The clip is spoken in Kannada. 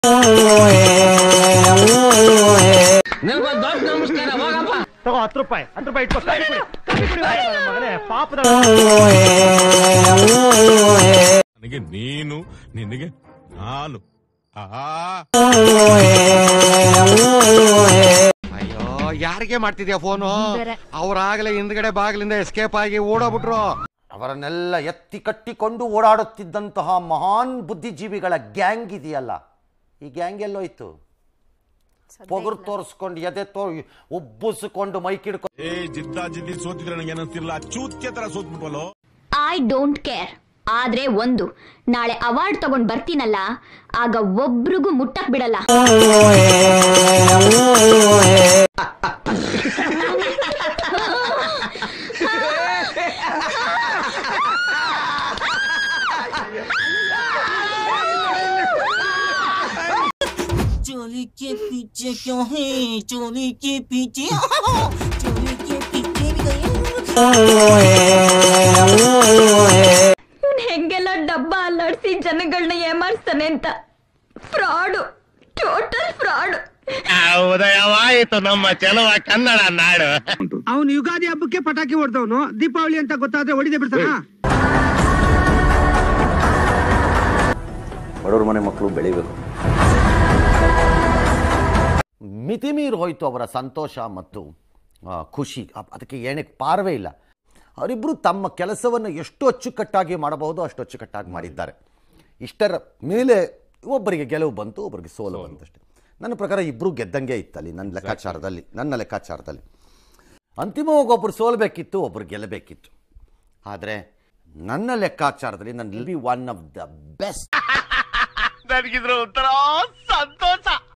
ತಗೋ ಹತ್ತು ರೂಪಾಯಿ ಹತ್ತು ರೂಪಾಯಿ ಇಟ್ಕೋ ಕಾಫಿ ಕುಡಿ. ಕಾಫಿ ಕುಡಿ ನನ್ನ ಮಗನೇ ಪಾಪದ ನನಗೆ ನೀನು ನಿನಗೆ ನಾನು ಆಹಾ ಅಯ್ಯೋ ಯಾರಿಗೆ ಮಾಡ್ತಿದ್ಯಾ ಫೋನು ಅವ್ರಾಗಲೇ ಹಿಂದ್ಗಡೆ ಬಾಗಿಲಿಂದ ಎಸ್ಕೇಪ್ ಆಗಿ ಓಡೋಗ್ಬಿಟ್ರು ಅವರನ್ನೆಲ್ಲ ಎತ್ತಿ ಕಟ್ಟಿಕೊಂಡು ಓಡಾಡುತ್ತಿದ್ದಂತಹ ಮಹಾನ್ ಬುದ್ಧಿಜೀವಿಗಳ ಗ್ಯಾಂಗ್ ಇದೆಯಲ್ಲ ಈ ಗ್ಯಾಂಗ್ ಎಲ್ಲೋಯ್ತು ಪೊಗರು ತೋರಿಸ್ಕೊಂಡು ಎದೆ ತೋ ಉಬ್ಬಿಸ್ಕೊಂಡು ಮೈಕಿಡ್ಕೊಂಡು ಏ ಜಿದ್ದ ಜಿದ್ದಿ ಸೋತಿದ್ರೆ ನನಗೆ ಏನಂತಿರ್ಲ ಚೂತ್ಯ ತರ ಸೋತ್ಬಿಟ್ವಲ್ಲೋ ಐ ಡೋಂಟ್ ಕೇರ್ ಆದ್ರೆ ಒಂದು ನಾಳೆ ಅವಾರ್ಡ್ ತಗೊಂಡ್ ಬರ್ತೀನಲ್ಲ ಆಗ ಒಬ್ರಿಗೂ ಮುಟ್ಟಕ್ ಬಿಡಲ್ಲ चोली के पीछे क्यों है चोली के पीछे चोली के पीछे भी गई ಹೆಂಗೆಲ್ಲ ಡಬ್ಬ ಅಲ್ಲಾಡ್ಸಿ ಜನಗಳನ್ನ ಏಮಾರಿಸ್ತಾನೆ ಅಂತ ಫ್ರಾಡು ಟೋಟಲ್ ಫ್ರಾಡ್ ಉದಯವಾಯಿತು ನಮ್ಮ ಚೆಲುವ ಕನ್ನಡ ನಾಡು ಅವನು ಯುಗಾದಿ ಹಬ್ಬಕ್ಕೆ ಪಟಾಕಿ ಹೊಡೆದವನು ದೀಪಾವಳಿ ಅಂತ ಗೊತ್ತಾದ್ರೆ ಹೊಡಿದೆ ಬಿಡ್ತಾನ ಬಡವ್ರ ಮನೆ ಮಕ್ಕಳು ಬೆಳಿಬೇಕು ಮಿತಿಮೀರಿ ಹೋಯಿತು ಅವರ ಸಂತೋಷ ಮತ್ತು ಆ, ಖುಷಿ ಅ- ಅದಕ್ಕೆ ಏನಕ್ಕೆ ಪಾರವೇ ಇಲ್ಲ ಅವರಿಬ್ಬರು ತಮ್ಮ ಕೆಲಸವನ್ನು ಎಷ್ಟು ಅಚ್ಚುಕಟ್ಟಾಗಿ ಮಾಡಬಹುದು ಅಷ್ಟು ಅಚ್ಚುಕಟ್ಟಾಗಿ ಮಾಡಿದ್ದಾರೆ ಇಷ್ಟರ ಮೇಲೆ ಒಬ್ಬರಿಗೆ ಗೆಲುವು ಬಂತು ಒಬ್ಬರಿಗೆ ಸೋಲು ಬಂತಷ್ಟೇ ನನ್ನ ಪ್ರಕಾರ ಇಬ್ಬರು ಗೆದ್ದಂಗೆ ಇತ್ತಲ್ಲಿ ನನ್ನ ಲೆಕ್ಕಾಚಾರದಲ್ಲಿ ನನ್ನ ಲೆಕ್ಕಾಚಾರದಲ್ಲಿ ಅಂತಿಮವಾಗಿ ಒಬ್ಬರು ಸೋಲ್ಬೇಕಿತ್ತು ಒಬ್ಬರು ಗೆಲ್ಲಬೇಕಿತ್ತು ಆದರೆ ನನ್ನ ಲೆಕ್ಕಾಚಾರದಲ್ಲಿ ನನ್ನ be one of the best ನನಗಿದ್ರ ಒಂಥರ